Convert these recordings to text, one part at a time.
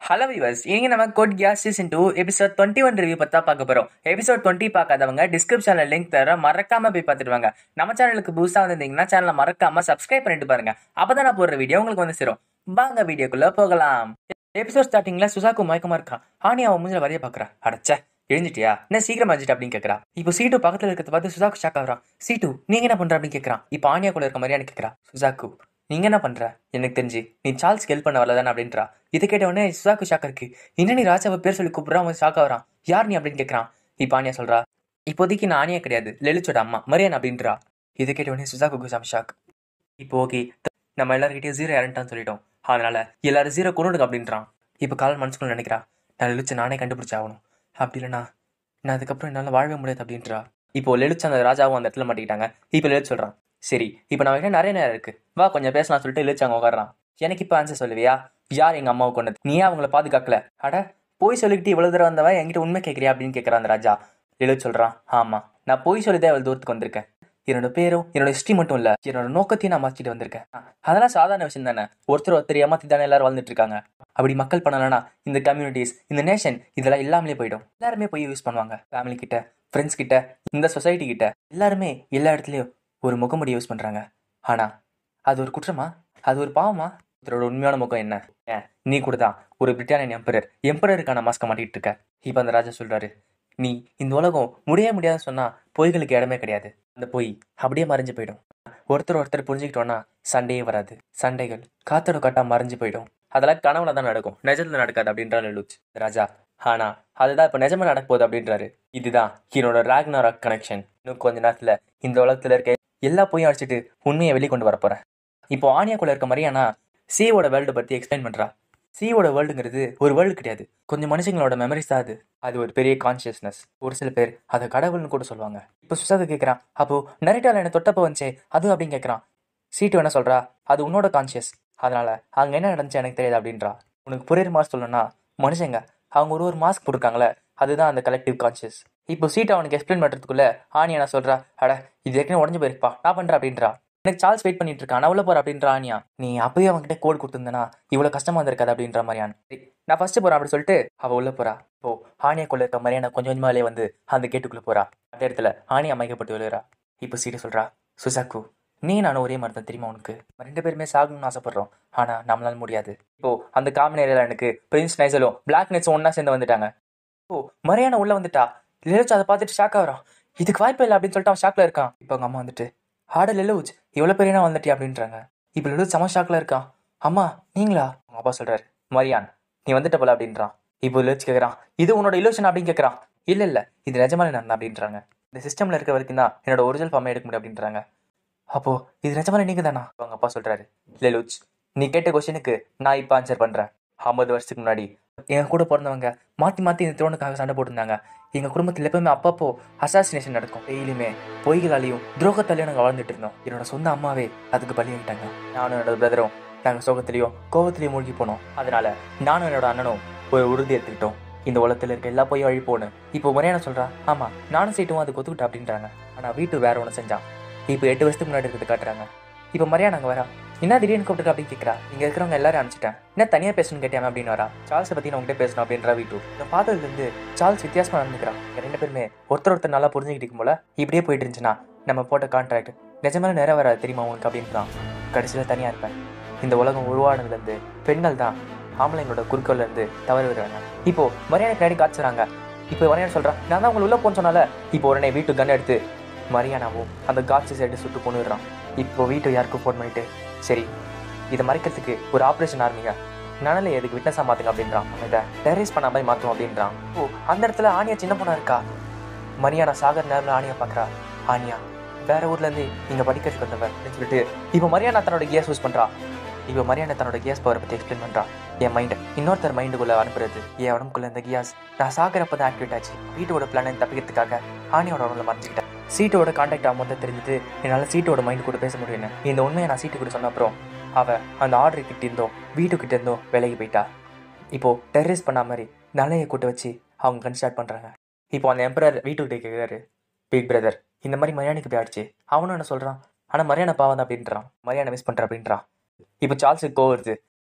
hello viewers இனி நம்ம code Geass season two episode twenty one review பத்தா பார்க்க போறோம் எபிசோட் டுவெண்ட்டி பார்க்காதவங்க டிஸ்கிரிப்ஷன்ல லிங்க் தர மறக்காம போய் பார்த்துடுவாங்க நம்ம சேனலுக்கு புதுசா வந்திருந்தீங்கன்னா சேனலை மறக்காம சப்ஸ்கிரைப் பண்ணிட்டு பாருங்க அப்பதான் நான் போடுற வீடியோ உங்களுக்கு வந்து சேரும் வாங்க வீடியோக்குள்ள போகலாம் எபிசோட் ஸ்டார்டிங்ல சுசாக்கு மயக்கமா இருக்கான் ஆனி அவன் மூஞ்சில வரைய பாக்குறா அடச்சே எழுந்துட்டியா என்ன சீக்கிரம் அடிச்சிட்டு அப்படின்னு கேக்குறா இப்போ சீட்டு பக்கத்துல இருக்கிறத பார்த்து சுசாக்கு ஷாக் ஆகுறான் சீட்டு நீங்க என்ன பண்ற அப்படின்னு கேக்குறான் இப்போ ஆனியா கூட இருக்க மாதிரியான்னு கேக்குறா சுசாக்கு நீங்க என்ன பண்ற எனக்கு தெரிஞ்சு நீ சார்ல்ஸ் ஹெல்ப் பண்ண வரலதானே அப்படின்றா இதை கேட்ட உடனே சுசாக்கு ஷாக் இருக்கு என்ன நீ ராஜாவை பேர் சொல்லி கூப்பிடுறான் அவன் ஷாக் ஆகுறான் யார் நீ அப்படின்னு கேக்குறான் இப்போ ஆனியா சொல்றா இப்போதைக்கு நான் ஆனியா கிடையாது லெலிச்சோட அம்மா மரியான் அப்படின்றா இதை கேட்ட உடனே சுசாக்கு குசாம் ஷாக் இப்போ ஓகே நம்ம எல்லாருக்கிட்டையும் ஜீரோ இறண்டான்னு சொல்லிட்டோம் அதனால எல்லாரும் ஜீரோ கொண்டுடுங்க அப்படின்றான் இப்போ கால் மனசுக்குள்ள நினைக்கிறா நான் லெலிச்சு நானே கண்டுபிடிச்சி ஆகணும் அப்படி இல்லைனா நான் அதுக்கப்புறம் என்னால் வாழவே முடியாது அப்படின்றா இப்போ லெலிச்சு அந்த ராஜாவும் அந்த இடத்துல மாட்டிக்கிட்டாங்க இப்போ லெலிச்சு சொல்றான் சரி இப்போ நம்ம கிட்ட நிறைய நேரம் இருக்கு வா கொஞ்சம் பேசலாம் சொல்லிட்டு லெலிச்சு அங்கே உட்காடுறான் எனக்கு இப்போ ஆன்சர் சொல்லுவியா யார் எங்க அம்மாவை கொண்டது நீ ஏன் அவங்கள பாதுகாக்கல அட போய் சொல்லிக்கிட்டு இவ்வளவு தூரம் வந்தவன் என்கிட்ட உண்மை கேட்கறியா அப்படின்னு கேட்கறான் அந்த ராஜா லெலிச்சு சொல்றான் ஆமா நான் போய் சொல்லிதான் இவ்வளவு தூரத்துக்கு வந்திருக்கேன் என்னோட பேரும் என்னோட ஹிஸ்ட்ரி மட்டும் இல்ல என்னோட நோக்கத்தையும் நான் மாத்திட்டு வந்திருக்கேன் அதெல்லாம் சாதாரண விஷயம் தானே ஒருத்தர் ஒருத்தர் ஏமாத்தி தானே எல்லாரும் வாழ்ந்துட்டு இருக்காங்க அப்படி மக்கள் பண்ணலனா இந்த கம்யூனிட்டிஸ் இந்த நேஷன் இதெல்லாம் இல்லாமலே போயிடும் எல்லாருமே போய் யூஸ் பண்ணுவாங்க ஃபேமிலி கிட்ட ஃப்ரெண்ட்ஸ் கிட்ட இந்த சொசைட்டி கிட்ட எல்லாருமே எல்லா இடத்துலயும் ஒரு முகமுடி யூஸ் பண்றாங்க ஆனா அது ஒரு குற்றமா அது ஒரு பாவமா ஒருத்தரோட உண்மையான முகம் என்ன ஏன் நீ கூட தான் ஒரு பிரிட்டானியன் எம்பரர் எம்பரருக்கான மாஸ்க மாட்டிட்டு இருக்க இப்ப அந்த ராஜா சொல்றாரு நீ இந்த உலகம் முடிய முடியாதுன்னு சொன்னா பொய்களுக்கு இடமே கிடையாது அந்த பொய் அப்படியே மறைஞ்சு போயிடும் ஒருத்தர் ஒருத்தர் புரிஞ்சுக்கிட்டோம்னா சண்டையே வராது சண்டைகள் காத்தோட காட்டா மறைஞ்சு போயிடும் அதெல்லாம் கனவுல தான் நடக்கும் நிஜத்துல நடக்காது அப்படின்றாரு லூச் ராஜா ஆனா அதுதான் இப்ப நிஜமா நடக்க போகுது அப்படின்றாரு இதுதான் என்னோட ராக்னாராக் கனெக்ஷன் இன்னும் கொஞ்ச நேரத்துல இந்த உலகத்துல இருக்க எல்லா பொய்யும் அடிச்சிட்டு உண்மையை வெளிக்கொண்டு வர போறேன் இப்போ ஆனியாக்குள்ள இருக்க மாதிரியானா சியோட வேர்ல்டு பத்தி எக்ஸ்பிளைன் பண்றா சியோட வேர்ல்டுங்கிறது ஒரு வேர்ல்டு கிடையாது கொஞ்சம் மனுஷங்களோட மெமரிஸ் தான் அது அது ஒரு பெரிய கான்சியஸ்னஸ் ஒரு சில பேர் அதை கடவுள்னு கூட சொல்லுவாங்க இப்போ சுசாக கேட்குறான் அப்போ நரிட்டால என்ன தொட்டப்ப வந்துச்சே அது அப்படின்னு கேட்குறான் சீட்டு என்ன சொல்றா அது உன்னோட கான்சியஸ் அதனால அங்க என்ன நடந்துச்சு எனக்கு தெரியாது அப்படின்றா உனக்கு புரியுற மாதிரி சொல்லணும்னா மனுஷங்க அவங்க ஒரு ஒரு மாஸ்க் போட்டிருக்காங்களே அதுதான் அந்த கலெக்டிவ் கான்சியஸ் இப்போ சீட்டை அவனுக்கு எக்ஸ்பிளைன் பண்றதுக்குள்ள ஆனியா நான் சொல்றா அட இது ஏற்கனவே உடஞ்சு போயிருப்பா நான் பண்றேன் அப்படின்றா எனக்கு சார்ல்ஸ் வெயிட் பண்ணிட்டு இருக்கான் நான் உள்ள போற அப்படின்ற ஆனியா நீ அப்பயே அவன்கிட்ட கோட் கொடுத்துருந்தனா இவ்வளவு கஷ்டமா இருந்திருக்காது அப்படின்ற மாதிரியான் நான் ஃபர்ஸ்ட் போறேன் அப்படி சொல்லிட்டு அவ உள்ள போறா இப்போ ஆனியாக்குள்ள இருக்க மாதிரியான கொஞ்சம் கொஞ்சமாலே வந்து அந்த கேட்டுக்குள்ள போறா அந்த இடத்துல ஆனியா மயக்கப்பட்டு விழுறா இப்போ சீட்டு சொல்றா சுசாக்கு நீ நானும் ஒரே மாதிரி தான் தெரியுமா உனக்கு நம்ம ரெண்டு பேருமே சாகணும்னு ஆசைப்படுறோம் ஆனா நம்மளால முடியாது இப்போ அந்த காமன் ஏரியால எனக்கு பிரின்ஸ் நைசலும் பிளாக் நெட்ஸும் ஒன்னா சேர்ந்து வந்துட்டாங்க ஓ மரியானா உள்ள வந்துட்டா லிலோச் அதை பார்த்துட்டு ஷாக் ஆகுறான் இதுக்கு வாய்ப்பு இல்லை அப்படின்னு சொல்லிட்டு அவன் ஷாக்ல இருக்கான் இப்போ அவங்க அம்மா வந்துட்டு ஆட லிலோச் இவ்வளவு பெரியனா வந்துட்டியா அப்படின்றாங்க இப்போ லிலோச் செம ஷாக்ல இருக்கான் அம்மா நீங்களா அவங்க அப்பா சொல்றாரு மரியான் நீ வந்துட்ட போல அப்படின்றான் இப்போ லிலோச் கேட்கறான் இது உன்னோட இலோஷன் அப்படின்னு கேட்கறான் இல்ல இல்ல இது நிஜமான நான் அப்படின்றாங்க இந்த சிஸ்டம்ல இருக்க வரைக்கும் தான் என்னோட ஒரிஜினல் ஃபார்மே எடுக்க முடியும் அப்படின்றாங்க அப்போ இது நிஜமான நீங்க தானா அவங்க அப்பா சொல்றாரு லெலுச் நீ கேட்ட கொஸ்டினுக்கு நான் இப்போ ஆன்சர் பண்றேன் ஐம்பது வருஷத்துக்கு முன்னாடி எங்க கூட பிறந்தவங்க மாத்தி மாத்தி இந்த த்ரோனுக்காக சண்டை போட்டிருந்தாங்க எங்க குடும்பத்தில் எப்பவுமே அப்பப்போ அசாசினேஷன் நடக்கும் டெய்லியுமே பொய்களாலையும் துரோகத்தாலையும் நாங்கள் வாழ்ந்துட்டு இருந்தோம் என்னோட சொந்த அம்மாவே அதுக்கு பலியாகிட்டாங்க நானும் என்னோட பிரதரும் நாங்கள் சோகத்திலையும் கோபத்திலையும் மூழ்கி போனோம் அதனால நானும் என்னோட அண்ணனும் ஒரு உறுதி எடுத்துக்கிட்டோம் இந்த உலகத்துல இருக்க எல்லா பொய்யும் அழிப்போன்னு இப்போ முறையான சொல்றா ஆமா நானும் சீட்டும் அதுக்கு ஒத்துக்கிட்டா அப்படின்றாங்க ஆனா வீட்டு வேற ஒன்று செஞ்சான் இப்போ எட்டு வருஷத்துக்கு முன்னாடி இருக்கிறது காட்டுறாங்க இப்போ மரியா நாங்க வரா என்ன திடீர்னு கூப்பிட்டு அப்படின்னு கேட்கறா இங்க இருக்கிறவங்க எல்லாரும் அனுப்பிச்சிட்டேன் என்ன தனியா பேசணும்னு கேட்டியாம அப்படின்னு வரா சார்ல்ஸை பத்தி நான் உங்ககிட்ட பேசணும் அப்படின்ற வீட்டு நான் பார்த்ததுல இருந்து சார்ல்ஸ் வித்தியாசமா நடந்துக்கிறான் இங்க ரெண்டு பேருமே ஒருத்தர் ஒருத்தர் நல்லா புரிஞ்சுக்கிட்டு இருக்கும் போல இப்படியே போயிட்டு இருந்துச்சுன்னா நம்ம போட்ட கான்ட்ராக்ட் நிஜமான நேரம் வராது தெரியுமா உங்களுக்கு அப்படின்றான் கடைசியில தனியா இருப்பேன் இந்த உலகம் உருவானதுல இருந்து பெண்கள் தான் ஆம்பளைங்களோட குறுக்கோல இருந்து தவறு விடுறாங்க இப்போ மரியாதை பின்னாடி காய்ச்சுறாங்க இப்போ மரியாதை சொல்றான் நான் தான் உங்களை உள்ள போன்னு சொன்னால இப்போ உடனே வீட்டு கன் எடுத்து மரியானாவும் அந்த காட்சி சைடு சுட்டு கொண்டுடுறான் இப்போ வீட்டு யாருக்கும் ஃபோன் பண்ணிட்டு சரி இதை மறைக்கிறதுக்கு ஒரு ஆப்ரேஷன் ஆரம்பிங்க நனலை எதுக்கு விட்னஸாக மாத்துங்க அப்படின்றான் இதை டெரரைஸ் பண்ண மாதிரி மாற்றும் அப்படின்றான் ஓ அந்த இடத்துல ஆனியா சின்ன பொண்ணா இருக்கா மரியானா சாகர் நேரில் ஆனியா பார்க்குறா ஆனியா வேற ஊர்ல இருந்து இங்க படிக்கிறதுக்கு வந்தவன் அப்படின்னு சொல்லிட்டு இப்போ மரியானா தன்னோட கியாஸ் யூஸ் பண்றா இப்போ மரியாதை தன்னோட கியாஸ் பவரை பற்றி எக்ஸ்பிளைன் பண்ணுறான் என் மைண்ட் இன்னொருத்தர் மைண்டுக்குள்ளே அனுப்புறது என் உடம்புக்குள்ள இந்த கியாஸ் நான் சாகிறப்ப தான் ஆக்டிவேட் ஆச்சு வீட்டோட பிளானை தப்பிக்கிறதுக்காக ஆணியோட உடம்புல மறைஞ்சிக்கிட்டேன் சீட்டோட கான்டாக்ட் ஆகும்போது தெரிஞ்சது என்னால் சீட்டோட மைண்ட் கூட பேச முடியும்னு இந்த உண்மையை நான் சீட்டு கூட சொன்ன அப்புறம் அவ அந்த ஆர்டர் கிட்ட இருந்தோ வீட்டுக்கிட்ட இருந்தோ விலகி போயிட்டா இப்போ டெரரிஸ் பண்ண மாதிரி நலையை கூட்ட வச்சு அவங்க கன் ஸ்டார்ட் பண்ணுறாங்க இப்போ அந்த எம்பரர் வீட்டுக்கிட்ட கேட்குறாரு பிக் பிரதர் இந்த மாதிரி மரியாதைக்கு போய் ஆயிடுச்சு அவனும் என்ன சொல்கிறான் ஆனால் மரியாதை பாவம் தான் அப்படின்றான் மரியாதை மிஸ் பண்ணுற அப்படின்றான் இப்போ சார்ல்ஸுக்கு கோவம் வருது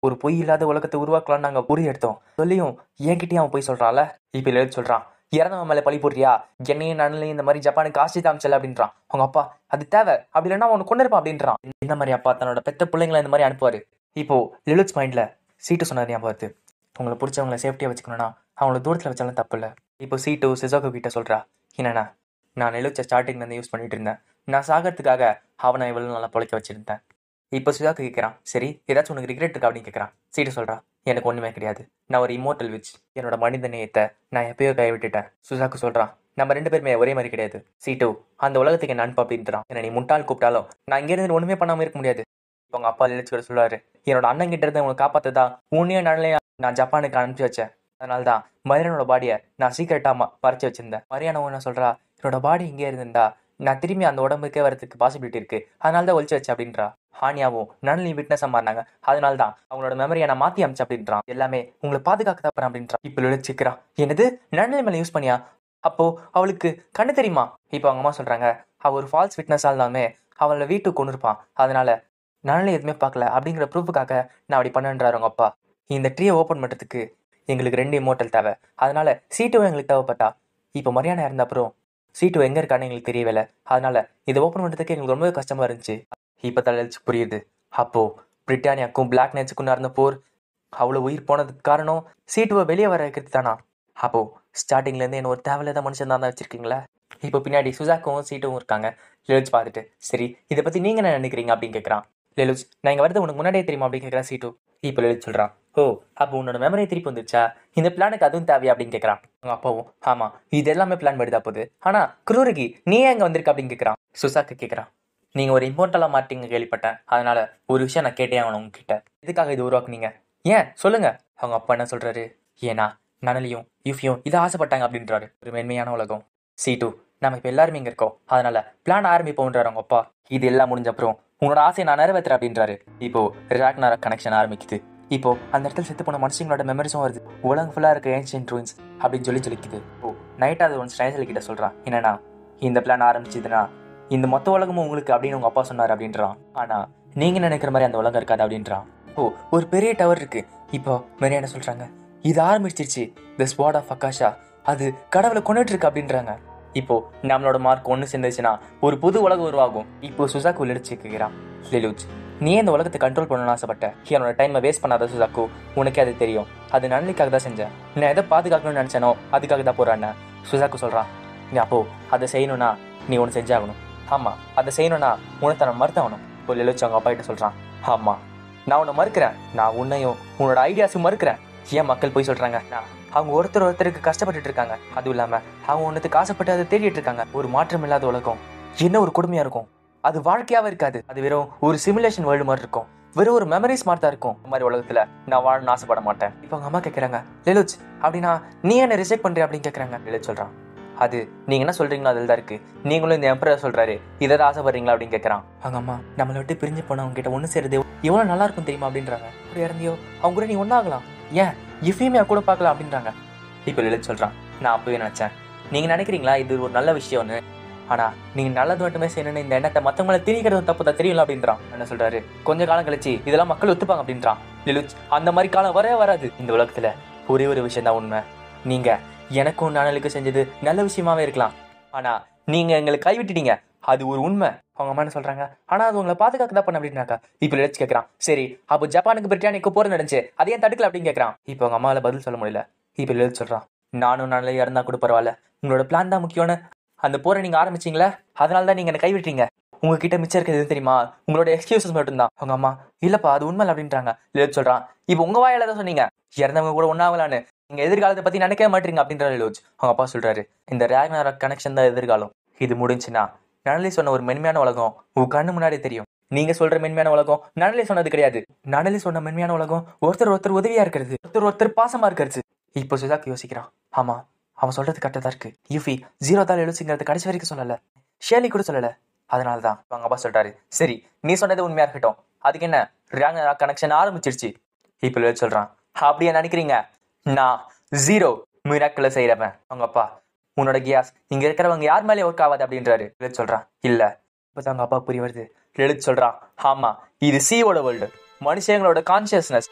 ஒரு பொய் இல்லாத உலகத்தை உருவாக்கலாம்னு நாங்க உறுதி எடுத்தோம் சொல்லியும் என்கிட்டயும் அவன் போய் சொல்றான்ல இப்ப எழுதி சொல்றான் இறந்தவன் மேல பழி போடுறியா என்னையும் நானும் இந்த மாதிரி ஜப்பானுக்கு ஆசை காமிச்சல அப்படின்றான் அவங்க அப்பா அது தேவை அப்படி இல்லைன்னா அவனை கொண்டு இருப்பான் அப்படின்றான் இந்த மாதிரி அப்பா தன்னோட பெத்த பிள்ளைங்களை இந்த மாதிரி அனுப்புவாரு இப்போ லிலுட்ஸ் மைண்ட்ல சீட்டு சொன்னது ஞாபகம் வருது உங்களை பிடிச்சவங்களை சேஃப்டியா வச்சுக்கணும்னா அவங்கள தூரத்துல வச்சாலும் தப்பு இல்லை இப்போ சீட்டு சிசோகோ கிட்ட சொல்றா என்னண்ணா நான் நெலுச்ச ஸ்டார்டிங்ல இருந்து யூஸ் பண்ணிட்டு இருந்தேன் நான் சாகிறதுக்காக அவனை இவ்வளவு நல்லா பொழைக்க வச்சிருந்தேன் இப்போ சுதாக்கு கேட்குறான் சரி ஏதாச்சும் உனக்கு ரிக்ரெட் இருக்கா அப்படின்னு கேட்குறான் சீட்டு சொல்றா எனக்கு ஒண்ணுமே கிடையாது நான் ஒரு இமோட்டல் விச் என்னோட மனித நேயத்தை நான் எப்பயோ கைவிட்டுட்டேன் சுசாக்கு சொல்றான் நம்ம ரெண்டு பேருமே ஒரே மாதிரி கிடையாது சீட்டு அந்த உலகத்துக்கு என்ன அனுப்பு அப்படின்றான் என்ன நீ முட்டாள் கூப்பிட்டாலும் நான் இங்க இருந்து ஒண்ணுமே பண்ணாம இருக்க முடியாது இப்போ உங்க அப்பா நினைச்சு கூட சொல்லுவாரு என்னோட அண்ணன் கிட்ட இருந்து உங்களை காப்பாத்ததா உன்னையும் நாளையும் நான் ஜப்பானுக்கு அனுப்பிச்சு வச்சேன் அதனால தான் மரியானோட பாடியை நான் சீக்கிரட்டா மறைச்சு வச்சிருந்தேன் மரியானா என்ன சொல்றா என்னோட பாடி இங்கே இருந்திருந்தா நான் திரும்பி அந்த உடம்புக்கே வரதுக்கு பாசிபிலிட்டி இருக்கு அதனால தான் ஒழிச்சு வச்சேன் அப்படின்றா ஹானியாவும் நளினி விட்னஸா மாறினாங்க அதனால தான் அவங்களோட மெமரியை நான் மாத்தி அமைச்சு அப்படின்றான் எல்லாமே உங்களை பாதுகாக்க தான் அப்படின்றான் இப்போ விழிச்சுக்கிறான் என்னது நளினி மேல யூஸ் பண்ணியா அப்போ அவளுக்கு கண்ணு தெரியுமா இப்போ அவங்க அம்மா சொல்றாங்க அவ ஒரு ஃபால்ஸ் விட்னஸா இருந்தாலுமே அவளை வீட்டுக்கு கொண்டு இருப்பான் அதனால நளினி எதுவுமே பார்க்கல அப்படிங்கிற ப்ரூஃபுக்காக நான் அப்படி பண்ணன்றாரு அவங்க அப்பா இந்த ட்ரீயை ஓப்பன் பண்றதுக்கு எங்களுக்கு ரெண்டு இமோட்டல் தேவை அதனால சீட்டும் எங்களுக்கு தேவைப்பட்டா இப்போ மரியாதை இருந்த அப்புறம் சீட்டு எங்க இருக்கான்னு எங்களுக்கு தெரியவில்லை அதனால இதை ஓப்பன் பண்றதுக்கு எங்களுக்கு ரொம்பவே கஷ்டமா இருந்துச்சு இப்போ தலைச்சு புரியுது அப்போ பிரிட்டானியாக்கும் பிளாக் நைட்ஸுக்கும் நடந்த போர் அவ்வளோ உயிர் போனதுக்கு காரணம் சீட்டுவை வெளியே வர வைக்கிறது தானா அப்போ ஸ்டார்டிங்ல இருந்து என்ன ஒரு தேவையில்லாத மனுஷன் தான் வச்சிருக்கீங்களா இப்போ பின்னாடி சுஜாக்கும் சீட்டும் இருக்காங்க லெலுஜ் பார்த்துட்டு சரி இதை பத்தி நீங்க என்ன நினைக்கிறீங்க அப்படின்னு கேட்கறான் லெலுஜ் நான் இங்க வரது உனக்கு முன்னாடியே தெரியுமா அப்படின்னு கேட்கறான் சீட்டு இப்போ லெலுஜ் சொல்றான் ஓ அப்போ உன்னோட மெமரி திருப்பி வந்துச்சா இந்த பிளானுக்கு அதுவும் தேவையா அப்படின்னு கேட்கறான் அவங்க அப்பாவும் ஆமா இது எல்லாமே பிளான் படிதா போகுது ஆனா குரூரிகி நீ எங்க வந்திருக்க அப்படின்னு கேட்கறான் சுசாக்கு கேட்கறான் நீங்க ஒரு இம்பார்ட்டலா மாட்டீங்க கேள்விப்பட்டேன் அதனால ஒரு விஷயம் நான் கேட்டே ஆகணும் உங்ககிட்ட எதுக்காக இது உருவாக்குனீங்க ஏன் சொல்லுங்க அவங்க அப்பா என்ன சொல்றாரு ஏன்னா நனலியும் யூஃபியும் இதை ஆசைப்பட்டாங்க அப்படின்றாரு ஒரு மென்மையான உலகம் சி டூ நம்ம இப்போ எல்லாருமே இங்க இருக்கோம் அதனால பிளான் ஆரம்பிப்போன்றாரு அவங்க அப்பா இது எல்லாம் முடிஞ்ச அப்புறம் உன்னோட ஆசையை நான் நிறைவேற்றுறேன் அப்படின்றாரு இப்போ ராக்னார கனெக்ஷன் ஆரம்பிக்குது இப்போ அந்த இடத்துல செத்து போன மனுஷங்களோட மெமரிஸும் வருது உலகம் ஃபுல்லா இருக்க ஏன்ஷியன் ட்ரூயின்ஸ் அப்படின்னு சொல்லி சொல்லிக்குது ஓ நைட் அது ஒன்று ஸ்டைசல் கிட்ட சொல்றான் என்னன்னா இந்த பிளான் ஆரம்பிச்சதுன்னா இந்த மொத்த உலகமும் உங்களுக்கு அப்படின்னு உங்க அப்பா சொன்னார் அப்படின்றான் ஆனா நீங்க நினைக்கிற மாதிரி அந்த உலகம் இருக்காது அப்படின்றான் ஓ ஒரு பெரிய டவர் இருக்கு இப்போ மெரியா என்ன சொல்றாங்க இது ஆரம்பிச்சிருச்சு த ஸ்வாட் ஆஃப் அக்காஷா அது கடவுளை கொண்டுட்டு இருக்கு அப்படின்றாங்க இப்போ நம்மளோட மார்க் ஒன்று சேர்ந்துச்சுன்னா ஒரு புது உலகம் உருவாகும் இப்போ சுசாக்கு லெடிச்சு கேட்கிறான் லிலுஜ் நீ இந்த உலகத்தை கண்ட்ரோல் பண்ணணும்னு ஆசைப்பட்ட என்னோட டைமை வேஸ்ட் பண்ணாத சுசாக்கு உனக்கே அது தெரியும் அது நன்மைக்காக தான் செஞ்சேன் நான் எதை பாதுகாக்கணும்னு நினைச்சேனோ அதுக்காக தான் போறான்னு சுசாக்கு சொல்றான் நீ அப்போ அதை செய்யணும்னா நீ ஒன்று செஞ்சாகணும் ஆமா அதை செய்யணும்னா உனக்கு நான் மறுத்தாகணும் இப்போ லெலுச்சு அவங்க அப்பா கிட்ட சொல்றான் ஆமா நான் உன்னை மறுக்கிறேன் நான் உன்னையும் உன்னோட ஐடியாஸும் மறுக்கிறேன் ஏன் மக்கள் போய் சொல்றாங்க நான் அவங்க ஒருத்தர் ஒருத்தருக்கு கஷ்டப்பட்டுட்டு இருக்காங்க அதுவும் இல்லாம அவங்க ஒன்றுத்துக்கு ஆசைப்பட்டு அதை தேடிட்டு இருக்காங்க ஒரு மாற்றம் இல்லாத உலகம் என்ன ஒரு கொடுமையா இருக்கும் அது வாழ்க்கையாவே இருக்காது அது வெறும் ஒரு சிமுலேஷன் வேர்ல்டு மாதிரி இருக்கும் வெறும் ஒரு மெமரிஸ் மாதிரி தான் இருக்கும் இந்த மாதிரி உலகத்துல நான் வாழணும்னு ஆசைப்பட மாட்டேன் இப்போ அவங்க அம்மா கேட்கறாங்க லெலுச் அப்படின்னா நீ என்ன ரிஜெக்ட் பண்ற அப்படின்னு கேட்கறாங்க லெலுச் சொல்றான் அது நீங்க என்ன சொல்றீங்களோ அதில் தான் இருக்கு நீங்களும் இந்த எம்பரர் சொல்றாரு இதை தான் ஆசைப்படுறீங்களா அப்படின்னு கேட்கறான் அவங்க அம்மா நம்மளை விட்டு பிரிஞ்சு போனவங்க கிட்ட ஒன்று சேருது எவ்வளவு நல்லா இருக்கும் தெரியுமா அப்படின்றாங்க அப்படி இறந்தியோ அவங்க கூட நீ ஒன்னாகலாம் ஏன் இஃபீமியா கூட பார்க்கலாம் அப்படின்றாங்க இப்போ லலித் சொல்றான் நான் அப்பவே நினைச்சேன் நீங்க நினைக்கிறீங்களா இது ஒரு நல்ல விஷயம்னு ஆனா நீங்க நல்லது மட்டுமே செய்யணும்னு இந்த எண்ணத்தை மத்தவங்கள திரிக்கிறது தப்பு தான் தெரியல அப்படின்றான் என்ன சொல்றாரு கொஞ்ச காலம் கழிச்சு இதெல்லாம் மக்கள் ஒத்துப்பாங்க அப்படின்றான் லிலுச் அந்த மாதிரி காலம் வரவே வராது இந்த உலகத்துல ஒரே ஒரு விஷயம் தான் உண்மை நீங்க எனக்கும் நானலுக்கு செஞ்சது நல்ல விஷயமாவே இருக்கலாம் ஆனா நீங்க எங்களுக்கு கைவிட்டுட்டீங்க அது ஒரு உண்மை அவங்க அம்மா என்ன சொல்றாங்க ஆனா அது உங்களை பாதுகாக்க தான் பண்ண அப்படின்னாக்கா இப்போ லட்சு கேட்கறான் சரி அப்போ ஜப்பானுக்கு பிரிட்டானிக்கு போர் நடந்துச்சு அது ஏன் தடுக்கல அப்படின்னு கேட்கறான் இப்போ அவங்க அம்மாவால பதில் சொல்ல முடியல இப்போ லலித் சொல்றான் நானும் நாளே இறந்தா கூட பரவாயில்ல உங்களோட பிளான் தான் முக்கியம்னு அந்த போரை நீங்க ஆரம்பிச்சீங்களே அதனால தான் நீங்க என்ன கைவிட்டீங்க உங்ககிட்ட மிச்சம் இருக்கிறது எது தெரியுமா உங்களோட எக்ஸ்கியூசஸ் மட்டும்தான் அவங்க அம்மா இல்லப்பா அது உண்மை இல்லை அப்படின்றாங்க லலித் சொல்றான் இப்போ உங்க வாயால தான் சொன்னீங்க இறந்தவங்க கூட ஒன்னாகலான்னு நீங்க எதிர்காலத்தை பத்தி நினைக்கவே மாட்டீங்க அப்படின்ற லோஜ் அவங்க அப்பா சொல்றாரு இந்த ரேக்னார கனெக்ஷன் தான் எதிர்காலம் இது முடிஞ்சுன்னா நனலி சொன்ன ஒரு மென்மையான உலகம் உங்க கண்ணு முன்னாடி தெரியும் நீங்க சொல்ற மென்மையான உலகம் நனலி சொன்னது கிடையாது நனலி சொன்ன மென்மையான உலகம் ஒருத்தர் ஒருத்தர் உதவியா இருக்கிறது ஒருத்தர் ஒருத்தர் பாசமா இருக்கிறது இப்போ சுதாக்கு யோசிக்கிறான் ஆமா அவன் சொல்றது கரெக்டா தான் இருக்கு யூஃபி ஜீரோ தான் எழுச்சிங்கிறது கடைசி வரைக்கும் சொல்லல ஷேலி கூட சொல்லல அதனால தான் அவங்க அப்பா சொல்றாரு சரி நீ சொன்னது உண்மையா இருக்கட்டும் அதுக்கு என்ன ரேக்னாரா கனெக்ஷன் ஆரம்பிச்சிருச்சு இப்போ லலித் சொல்றான் அப்படியே நினைக்கிறீங்க நான் ஜீரோ மிராக்கிள செய்யறவன் அவங்க அப்பா உன்னோட கியாஸ் இங்க இருக்கிறவங்க யார் மேலே ஒர்க் ஆகாது அப்படின்றாரு லலித் சொல்றான் இல்ல இப்போ அவங்க அப்பா புரிய வருது லலித் சொல்றான் ஆமா இது சியோட வேர்ல்டு மனுஷங்களோட கான்சியஸ்னஸ்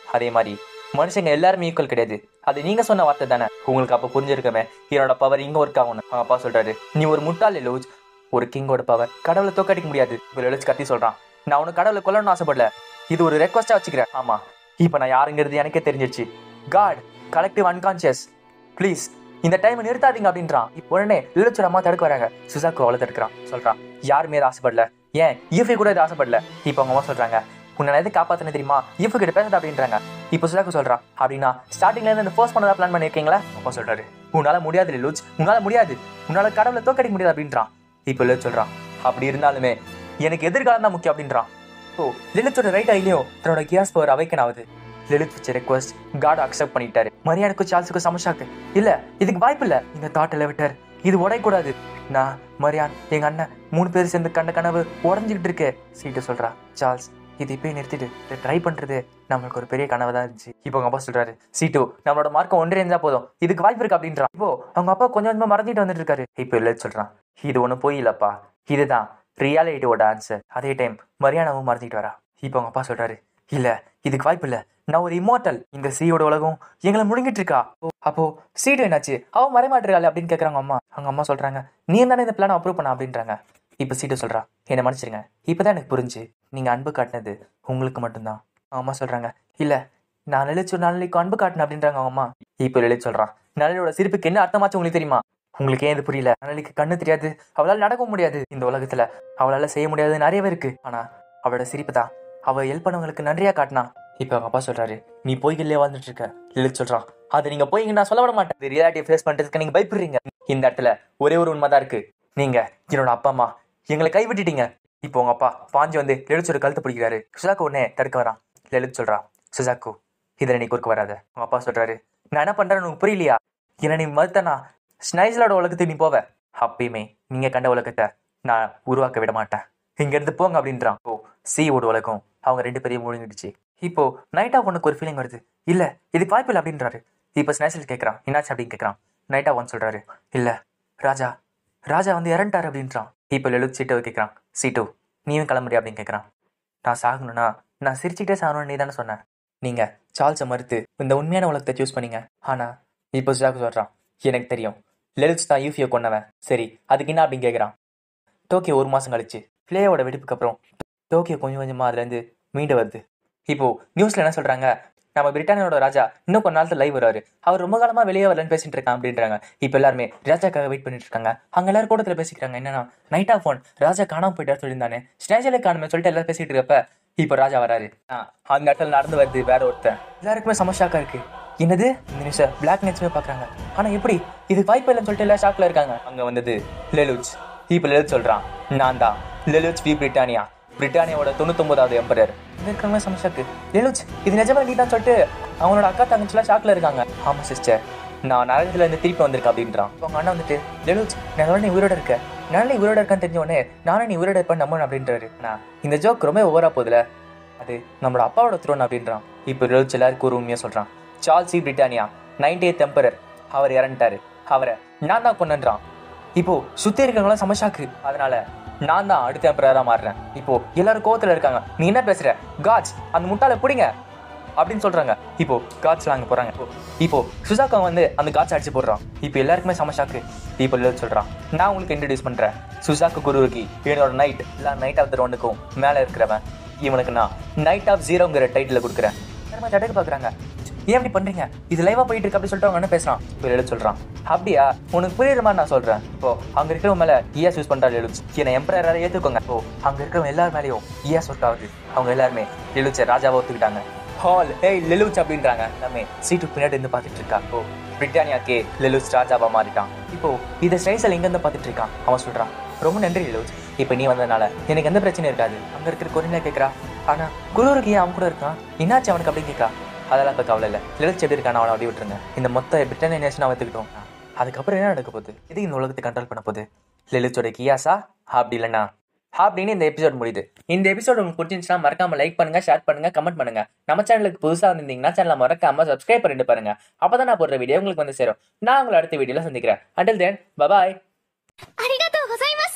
அதே மாதிரி மனுஷங்க எல்லாருமே ஈக்குவல் கிடையாது அது நீங்க சொன்ன வார்த்தை தானே உங்களுக்கு அப்ப புரிஞ்சிருக்கமே என்னோட பவர் இங்க ஒர்க் ஆகணும் அவங்க அப்பா சொல்றாரு நீ ஒரு முட்டாள் லூஜ் ஒரு கிங்கோட பவர் கடவுளை தோக்கடிக்க முடியாது இப்போ லெலுச் கத்தி சொல்றான் நான் உனக்கு கடவுளை கொல்லணும்னு ஆசைப்படல இது ஒரு ரெக்வஸ்டா வச்சுக்கிறேன் ஆமா இப்போ நான் யாருங்கிறது எனக்கே தெரிஞ்சிருச்சு காட் கலெக்டிவ் அன்கான்சியஸ் ப்ளீஸ் இந்த டைம் நிறுத்தாதீங்க அப்படின்றான் இப்போ உடனே லெலுச்சோட அம்மா தடுக்க வராங்க சுசாக்கு அவளை தடுக்கிறான் சொல்றான் யாருமே இது ஆசைப்படல ஏன் ஈஃபை கூட இது ஆசைப்படல இப்போ அவங்க அம்மா சொல்றாங்க உன்னை நான் எது காப்பாத்தின தெரியுமா ஈஃபு கிட்ட பேசுறது அப்படின்றாங்க இப்போ சுசாக்கு சொல்றான் அப்படின்னா ஸ்டார்டிங்ல இருந்து ஃபோர்ஸ் பண்ணதா பிளான் பண்ணிருக்கீங்களா அப்பா சொல்றாரு உன்னால முடியாது லூச் உன்னால முடியாது உன்னால கடவுளை தோக்கடிக்க முடியாது அப்படின்றான் இப்போ லெலுச் சொல்றான் அப்படி இருந்தாலுமே எனக்கு எதிர்காலம் தான் முக்கியம் அப்படின்றான் ஓ லிலித்தோட ரைட் ஐலியும் தன்னோட கியாஸ் பவர் அவைக்கன் ஆகுது லிலித் வச்ச ரெக்வஸ்ட் காட் அக்செப்ட் பண்ணிட்டாரு மரியானுக்கும் சார்ல்ஸுக்கும் சமஷாக்கு இல்ல இதுக்கு வாய்ப்பு இல்ல இந்த தாட் எலவேட்டர் இது உடையக்கூடாது நான் மரியான் எங்க அண்ணன் மூணு பேர் சேர்ந்து கண்ட கனவு உடஞ்சிக்கிட்டு இருக்கு சீட்டு சொல்றா சார்ல்ஸ் இது இப்பயே நிறுத்திட்டு இதை ட்ரை பண்றது நம்மளுக்கு ஒரு பெரிய கனவு தான் இருந்துச்சு இப்போ அவங்க அப்பா சொல்றாரு சீட்டு நம்மளோட மார்க்கம் ஒன்றே இருந்தா போதும் இதுக்கு வாய்ப்பு இருக்கு அப்படின்றான் இப்போ அவங்க அப்பா கொஞ்சம் கொஞ்சமா மறந்துட்டு வந்துட்டு இருக்காரு இப்போ இல்லை சொல்றான் இது ஒண்ணு போய் இல்லப்பா இதுதான் ரியாலிட்டியோட ஆன்சர் அதே டைம் மரியானாவும் மறந்துட்டு வரா இப்போ அவங்க அப்பா சொல்றாரு இல்ல இதுக்கு வாய்ப்பு இல்ல நான் ஒரு இம்மோட்டல் இந்த சீயோட உலகம் எங்களை முழுங்கிட்டு இருக்கா ஓ, அப்போ சீடு என்னாச்சு அவ மறைமாட்டுறாள் அப்படின்னு கேக்குறாங்க அம்மா அவங்க அம்மா சொல்றாங்க நீ தானே இந்த பிளான் அப்ரூவ் பண்ண அப்படின்றாங்க இப்போ சீட்டு சொல்றா என்னை மன்னிச்சிருங்க இப்பதான் எனக்கு புரிஞ்சு நீங்க அன்பு காட்டினது உங்களுக்கு மட்டும்தான் அவங்க அம்மா சொல்றாங்க இல்ல நான் லலிச்சு நாளைக்கு அன்பு காட்டினேன் அப்படின்றாங்க அவங்க அம்மா இப்போ லலித் சொல்றான் நளினியோட சிரிப்புக்கு என்ன அர்த்தமாச்சு உங்களுக்கு தெரியுமா உங்களுக்கு ஏன் இது புரியல நளினிக்கு கண்ணு தெரியாது அவளால நடக்க முடியாது இந்த உலகத்துல அவளால செய்ய முடியாது நிறையவே இருக்கு ஆனா அவளோட சிரிப்பு தான் அவ ஹெல்ப் பண்ணவங்களுக்கு நன்றியா காட்டினா இப்ப அவங்க அப்பா சொல்றாரு நீ பொய்களே வாழ்ந்துட்டு இருக்க லலித் சொல்றான் அது நீங்க பொய்ங்க நான் சொல்ல விட மாட்டேன் ரியாலிட்டியை ஃபேஸ் பண்றதுக்கு நீங்க பயப்படுறீங்க இந்த இடத்துல ஒரே ஒரு உண்மைதான் இருக்கு நீங்க என்னோட அப்பா அம்மா எங்களை கைவிட்டுட்டீங்க இப்போ உங்க அப்பா பாஞ்சு வந்து லலிச்சோட கழுத்து பிடிக்கிறாரு சுசாக்கு உடனே தடுக்க வரான் லலித் சொல்றா சுசாக்கு இதுல நீ குறுக்க வராத உங்க அப்பா சொல்றாரு நான் என்ன பண்றேன்னு உனக்கு புரியலையா என்ன நீ மறுத்தனா ஸ்னைஸ்லோட உலகத்துக்கு நீ போவ அப்பயுமே நீங்க கண்ட உலகத்தை நான் உருவாக்க விட மாட்டேன் இங்க இருந்து போங்க அப்படின்றான் ஓ சியோட உலகம் அவங்க ரெண்டு பேரையும் முழுங்கிடுச்சு இப்போ நைட்டா உனக்கு ஒரு ஃபீலிங் வருது இல்ல இதுக்கு வாய்ப்பு இல்லை அப்படின்றாரு இப்போ ஸ்னைசல் கேட்கறான் என்னாச்சு அப்படின்னு கேட்கறான் நைட்டா ஒன் சொல்றாரு இல்ல ராஜா ராஜா வந்து இறந்துட்டாரு அப்படின்றான் இப்போ லெலுத் சீட்டோ கேட்கறான் சீட்டோ நீயும் கிளம்புறியா அப்படின்னு கேட்கறான் நான் சாகணும்னா நான் சிரிச்சுக்கிட்டே சாகணும்னு நீ தானே சொன்னேன் நீங்க சார்ல்ஸை மறுத்து இந்த உண்மையான உலகத்தை சூஸ் பண்ணீங்க ஆனா இப்போ சுஜாக்கு சொல்றான் எனக்கு தெரியும் லலித் தான் யூஃபியை கொன்னவன் சரி அதுக்கு என்ன அப்படின்னு கேட்குறான் டோக்கியோ ஒரு மாசம் கழிச்சு பிளேயோட வெடிப்புக்கு அப்புறம் டோக்கியோ கொஞ்சம் கொஞ்சமா அதுல இருந்து மீண்டு வருது இப்போ நியூஸ்ல என்ன சொல்றாங்க நம்ம பிரிட்டானியோட ராஜா இன்னும் கொஞ்ச நாளத்துல லைவ் வருவாரு அவர் ரொம்ப காலமா வெளியே வரலன்னு பேசிட்டு இருக்கான் அப்படின்றாங்க இப்போ எல்லாருமே ராஜாக்காக வெயிட் பண்ணிட்டு இருக்காங்க அங்க எல்லாரும் கூட்டத்துல பேசிக்கிறாங்க என்னன்னா நைட் ஆஃப் ஃபோன் ராஜா காணாம போயிட்டாரு சொல்லியிருந்தானே ஸ்டேஜில் காணுமே சொல்லிட்டு எல்லாரும் பேசிட்டு இருக்கப்ப இப்போ ராஜா வராரு ஆ, அந்த இடத்துல நடந்து வருது வேற ஒருத்தன் எல்லாருக்குமே சமஷாக்கா இருக்கு என்னது இந்த நியூஸை பிளாக் நெட்ஸுமே பார்க்குறாங்க ஆனால் எப்படி இது வாய்ப்பு இல்லைன்னு சொல்லிட்டு எல்லாம் ஷாக்ல இருக்காங்க அங்கே வந்தது லெலுச் இப்போ லெலுச் சொல்கிறான் நான் தான் லெலுச் வி பிரிட்டானியா பிரிட்டானியாவோட தொண்ணூத்தொன்பதாவது எம்பரர் இங்க இருக்கிறவங்க சமஷாக்கு லெலுச் இது நிஜமா நீ தான் சொல்லிட்டு அவனோட அக்கா தங்கச்சிலாம் ஷாக்ல இருக்காங்க ஆமா சிஸ்டர் நான் நரகத்துல இருந்து திருப்பி வந்திருக்கேன் அப்படின்றான் அவங்க அண்ணா வந்துட்டு லெலுச் நான் நீ உயிரோட இருக்க நான் நீ உயிரோட இருக்கான்னு தெரிஞ்ச உடனே நானும் நீ உயிரோட இருப்பேன் நம்பணும் அப்படின்றாரு நான் இந்த ஜோக் ரொம்ப ஓவரா போகுதுல அது நம்மளோட அப்பாவோட த்ரோன் அப்படின்றான் இப்போ லெலுச் எல்லாருக்கும் ஒரு உண்மையா சொல்றான் Charles zi Britannia ninety emperor அவர் இறந்துட்டாரு அவரை நான் தான் கொண்டுன்றான் இப்போ சுத்தி இருக்கவங்களாம் சமஷாக்கு அதனால நான் தான் அடுத்த எம்பரரா மாறுறேன் இப்போ எல்லாரும் கோவத்துல இருக்காங்க நீ என்ன பேசுற காட்ஸ் அந்த முட்டாளை பிடிங்க அப்படின்னு சொல்றாங்க இப்போ காட்ஸ்லாம் அங்க போறாங்க இப்போ இப்போ சுசாக்கா வந்து அந்த காட்ஸ் அடிச்சு போடுறான் இப்போ எல்லாருக்குமே சமஷாக்கு இப்போ எல்லாரும் சொல்றான் நான் உங்களுக்கு இன்ட்ரடியூஸ் பண்றேன் சுசாக்கு குருவுக்கு என்னோட நைட் இல்ல நைட் ஆஃப் த ரவுண்டுக்கும் மேல இருக்கிறவன் இவனுக்கு நான் நைட் ஆஃப் ஜீரோங்கிற டைட்டில் கொடுக்குறேன் எல்லாருமே தடுக்க பாக்குறாங்க ஏன் இப்படி பண்றீங்க இது லைவா போயிட்டு இருக்கு அப்படி சொல்லிட்டு அவங்க என்ன பேசுறான் இப்போ எழுத சொல்றான் அப்படியா உனக்கு புரியுற மாதிரி நான் சொல்றேன் இப்போ அங்க இருக்கிறவங்க மேல இஎஸ் யூஸ் பண்றாரு எழுச்சு என்னை எம்பரரா ஏத்துக்கோங்க இப்போ அங்க இருக்கிறவங்க எல்லார் மேலயும் இஎஸ் ஒர்க் ஆகுது அவங்க எல்லாருமே லெலுச்ச ராஜாவை ஒத்துக்கிட்டாங்க ஹால் ஏய் லெலுச் அப்படின்றாங்க எல்லாமே சீட்டு பின்னாடி இருந்து பார்த்துட்டு இருக்கா இப்போ பிரிட்டானியாக்கே லெலுச் ராஜாவா மாறிட்டான் இப்போ இதை ஸ்டைசல் எங்க இருந்து பார்த்துட்டு இருக்கான் அவன் சொல்றான் ரொம்ப நன்றி லெலுச் இப்போ நீ வந்ததுனால எனக்கு எந்த பிரச்சனையும் இருக்காது அங்க இருக்கிற கொரினா கேட்கறா ஆனா குருருக்கு ஏன் அவன் கூட இருக்கான் என்னாச்சு அவனுக்கு அப்படின்னு கேட்கறா அதெல்லாம் இப்போ கவலை இல்லை லெலுச் எப்படி இருக்கான அவனை அப்படி விட்டுருங்க இந்த மொத்த பிரிட்டானிய நேஷன் எடுத்துக்கிட்டோம் அதுக்கப்புறம் என்ன நடக்க போகுது இது இந்த உலகத்தை கண்ட்ரோல் பண்ண போகுது லெலுச்சோட கியாஸா அப்படி இல்லைன்னா அப்படின்னு இந்த எபிசோட் முடியுது இந்த எபிசோட் உங்களுக்கு பிடிச்சிருந்துச்சுன்னா மறக்காம லைக் பண்ணுங்க ஷேர் பண்ணுங்க கமெண்ட் பண்ணுங்க நம்ம சேனலுக்கு புதுசா வந்திருந்தீங்கன்னா சேனலை மறக்காம சப்ஸ்கிரைப் பண்ணிட்டு பாருங்க அப்பதான் நான் போடுற வீடியோ உங்களுக்கு வந்து சேரும் நான் உங்களை அடுத்த வீடியோல சந்திக்கிறேன் அண்டில் தென் பபாய் ありがとうございました